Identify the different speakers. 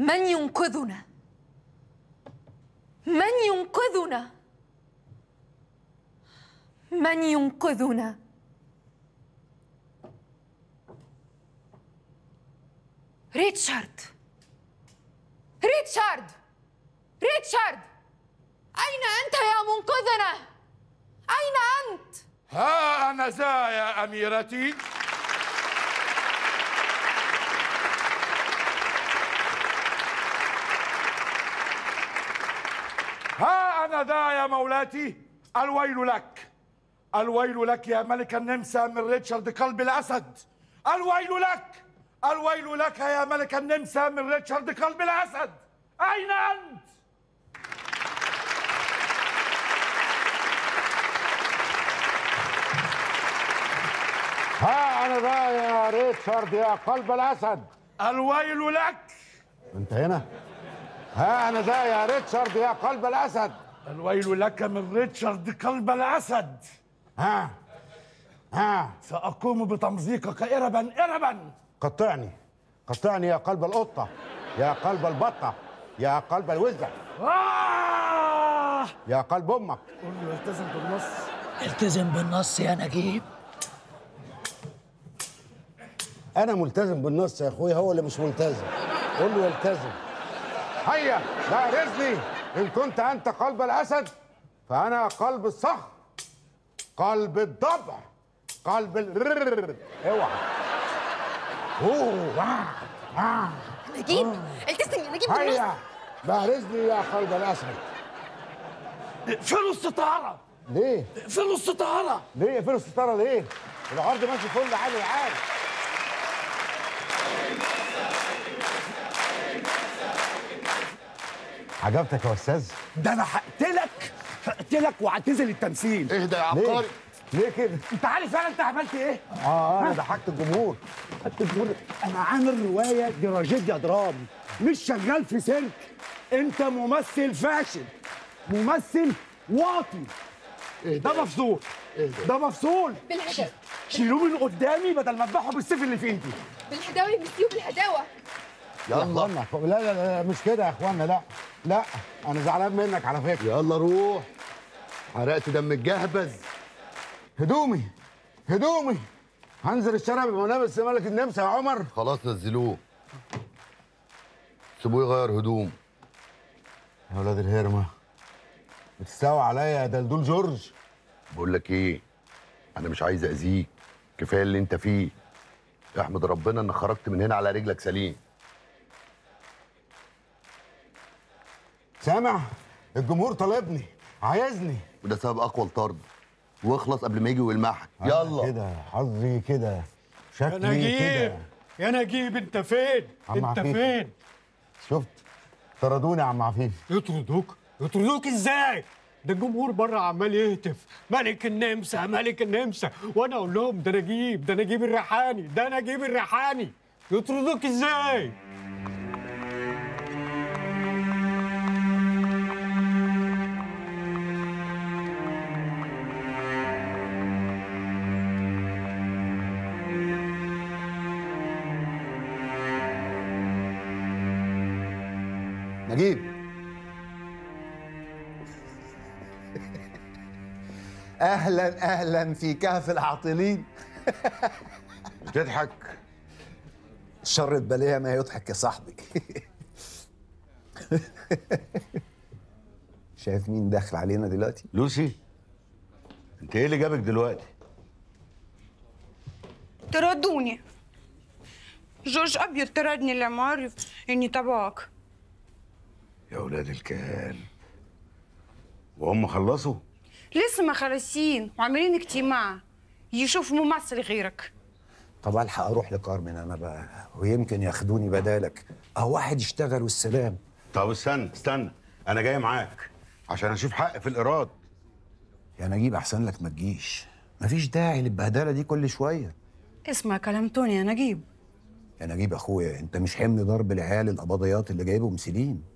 Speaker 1: من ينقذنا من ينقذنا من ينقذنا ريتشارد ريتشارد ريتشارد أين أنت يا منقذنا؟ أين أنت؟
Speaker 2: ها أنا ذا يا أميرتي ها أنا ذا يا مولاتي الويل لك الويل لك يا ملك النمسا من ريتشارد قلب الأسد الويل لك الويل لك يا ملك النمسا من ريتشارد قلب الأسد أين أنت؟
Speaker 3: ها انا ذا يا ريتشارد يا قلب الاسد
Speaker 2: الويل لك
Speaker 3: انت هنا ها انا ذا يا ريتشارد يا قلب الاسد
Speaker 2: الويل لك من ريتشارد قلب الأسد
Speaker 3: ها ها
Speaker 2: سأقوم بتمزيقك إربا إربا
Speaker 3: قطعني قطعني يا قلب القطه يا قلب البطه يا قلب الوزه
Speaker 2: آه!
Speaker 3: يا قلب امك
Speaker 2: قل له يلتزم بالنص
Speaker 4: التزم بالنص يا نجيب
Speaker 3: انا ملتزم بالنص يا اخويا هو اللي مش ملتزم قول له يلتزم هيا بارزني ان كنت انت قلب الاسد فانا قلب الصخر قلب الضبع قلب ال اوعى اوه واه واه
Speaker 1: نجيب التزم يا نجيب بالنص
Speaker 3: هيا بارزني يا قلب الاسد
Speaker 2: اقفلوا الستارة
Speaker 3: ليه؟
Speaker 2: اقفلوا الستارة
Speaker 3: ليه فين الستاره ليه؟ العرض ماشي فل عالي عالي عجبتك يا استاذ؟
Speaker 2: ده أنا هقتلك هقتلك واعتزل التمثيل
Speaker 5: اهدى يا
Speaker 3: ليه؟
Speaker 5: عبقري
Speaker 3: ليه كده؟
Speaker 2: أنت عارف أنا أنت عملت إيه؟
Speaker 3: اه انا ضحكت الجمهور
Speaker 2: أنا عامل رواية تراجيديا درامي مش شغال في سيرك أنت ممثل فاشل ممثل واطي ده مفصول ده مفصول
Speaker 1: بالهداوة
Speaker 2: شيلوه من قدامي بدل ما اذبحه بالسيف اللي في ايدي
Speaker 1: بالهداوة يا مسيو بالهداوة
Speaker 3: يا
Speaker 5: يلا
Speaker 3: اخوانا لا لا لا مش كده يا اخوانا لا لا انا زعلان منك على فكره
Speaker 5: يلا روح حرقت دم الجهبذ
Speaker 3: هدومي هدومي هنزل الشارع بملابس ملك النمسا يا عمر
Speaker 5: خلاص نزلوه سيبوه يغير هدوم
Speaker 3: يا ولاد الهرمه بتستوى عليا يا دلدول جورج
Speaker 5: بقول لك ايه انا مش عايز اذيك كفايه اللي انت فيه احمد ربنا انك خرجت من هنا على رجلك سليم
Speaker 3: سامع الجمهور طالبني عايزني
Speaker 5: وده سبب اقوى الطرد واخلص قبل ما يجي ويلمحك
Speaker 3: أنا
Speaker 5: يلا
Speaker 3: كده حظي كده
Speaker 6: يا
Speaker 3: شكلي
Speaker 6: نجيب
Speaker 3: كده
Speaker 6: يا نجيب انت فين؟
Speaker 3: عم
Speaker 6: انت
Speaker 3: عفيف.
Speaker 6: فين؟
Speaker 3: شفت طردوني يا عم عفيف
Speaker 6: يطردوك يطردوك ازاي؟ ده الجمهور بره عمال يهتف ملك النمسا ملك النمسا وانا اقول لهم ده نجيب ده نجيب الريحاني ده نجيب الريحاني يطردوك ازاي؟
Speaker 3: نجيب
Speaker 7: اهلا اهلا في كهف العاطلين
Speaker 3: بتضحك
Speaker 7: شر البليه ما يضحك يا صاحبي شايف مين داخل علينا دلوقتي
Speaker 3: لوسي انت ايه اللي جابك دلوقتي
Speaker 8: طردوني جورج أبيض طردني لما عرف إني تبعك
Speaker 3: يا ولاد الكلب وهم خلصوا
Speaker 8: لسه ما خلصين وعاملين اجتماع يشوفوا ممثل غيرك
Speaker 7: طب الحق اروح لكارمن انا بقى ويمكن ياخدوني بدالك او واحد يشتغل والسلام
Speaker 3: طب استنى استنى انا جاي معاك عشان اشوف حق في الايراد
Speaker 7: يا نجيب احسن لك ما تجيش مفيش داعي للبهدله دي كل شويه
Speaker 8: اسمع كلام توني يا نجيب
Speaker 7: يا نجيب اخويا انت مش حمل ضرب العيال القبضيات اللي جايبهم سليم